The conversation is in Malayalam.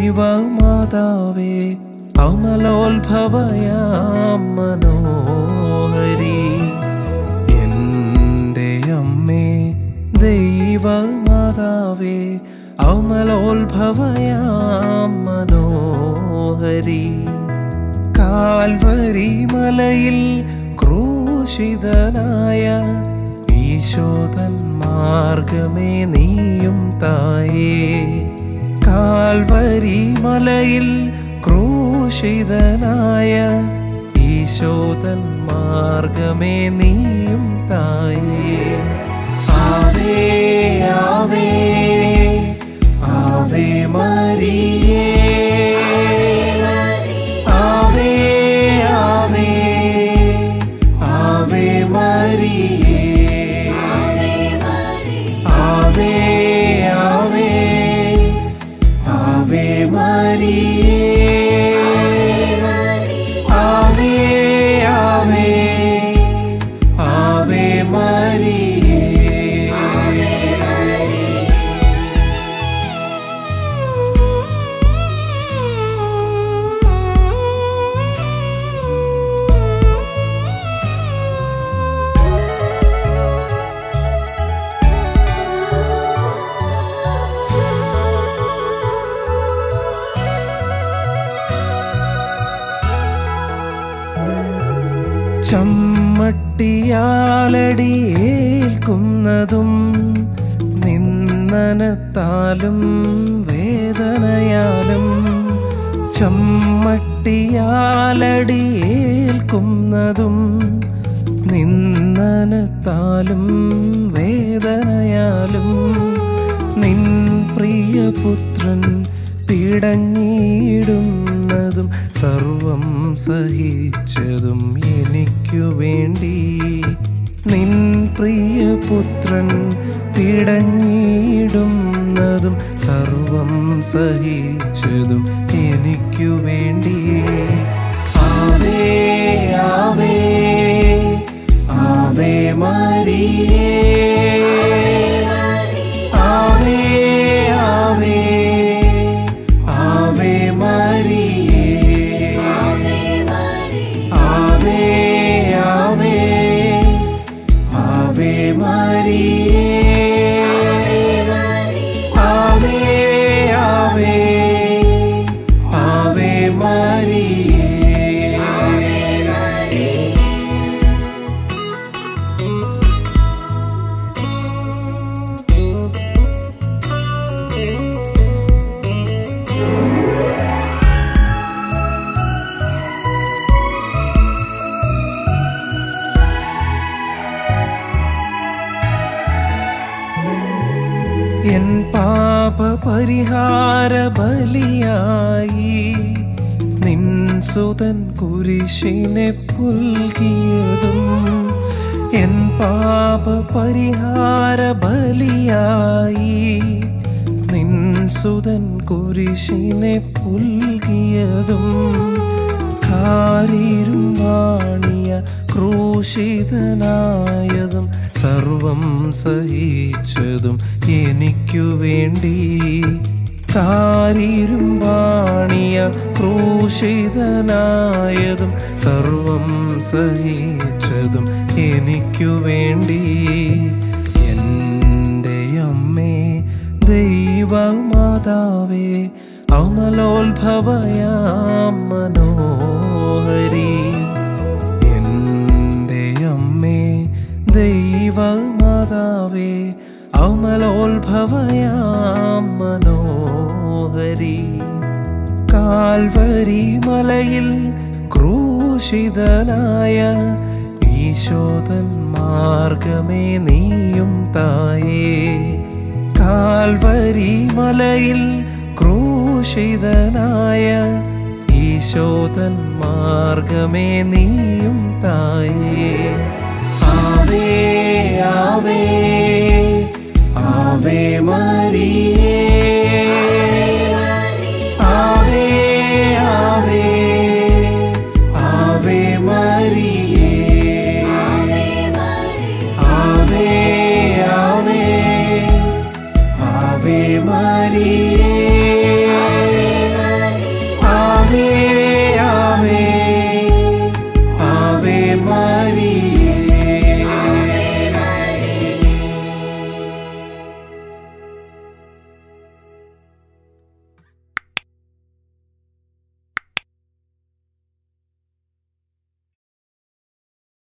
ദൈവമാതാവേ അമലോത്ഭവയാം മനോഹരി എൻ്റെ അമ്മേ ദൈവമാതാവേ അമലോത്ഭവയാം മനോഹരി കാൽവരി മലയിൽ ക്രൂശിതനായ ഈശോതൻ മാർഗമേ നീയും തായേ കാൽവരി മലയിൽ ക്രൂശിതനായ ഈശോതൻ മാർഗമേ നീയും തായേ ആവേ ആവേ ആവേ മരിയേ ആവേ ആവേ ആവേ മരിയേ ആവേ ആവേ ആവേ മരിയേ ആവേ ആവേ ആവേ മരിയേ ചമ്മട്ടിയാലടി ഏൽക്കുന്നതും നിന്നനത്താലും വേദനയാലും ചമ്മട്ടിയാലടി ഏൽക്കുന്നതും നിന്നനത്താലും വേദനയാലും നിൻ പ്രിയപുത്രൻ പിടഞ്ഞിടുന്നതും സർവം സഹിച്ചതും എനിക്കു വേണ്ടി നിൻ പ്രിയപുത്രൻ പിടഞ്ഞിടുന്നതും സർവം സഹിച്ചതും എനിക്കു വേണ്ടി ആവേ ആവേ ആവേ മരിയേ ആവേ ആവേ ആവേ മരിയേ ആവേ ആവേ ആവേ മരിയേ ആവേ ആവേ ആവേ മരിയേ എൻ പാപ പരിഹാര ബലിയായി നിൻ സുതൻ കുരിശിനെ പുൽകിയതും എൻ പാപ പരിഹാര ബലിയായി നിൻ സുതൻ കുരിശിനെ പുൽകിയതും കാരീരും വാണിയ ക്രൂശിതനായതും സർവം സഹിച്ചതും എനിക്കു വേണ്ടി കാരീരും വാണിയ ക്രൂശിതനായതും സർവം സഹിച്ചതും എനിക്കു വേണ്ടി എൻ്റെ അമ്മേ ദൈവമാതാവേ അമലോത്ഭവയാം മനോഹരി എൻ്റെ അമ്മേ ദൈവമാതാവേ അമലോത്ഭവയാം മനോഹരി കാൽവരി മലയിൽ ക്രൂശിതനായ ഈശോതൻ മാർഗമേ നീയും തായേ കാൽവരി മലയിൽ ക്രൂശിതനായ ഈശോതൻ മാർഗമേ നീയും തായേ ആവേ ആവേ ആവേ മരി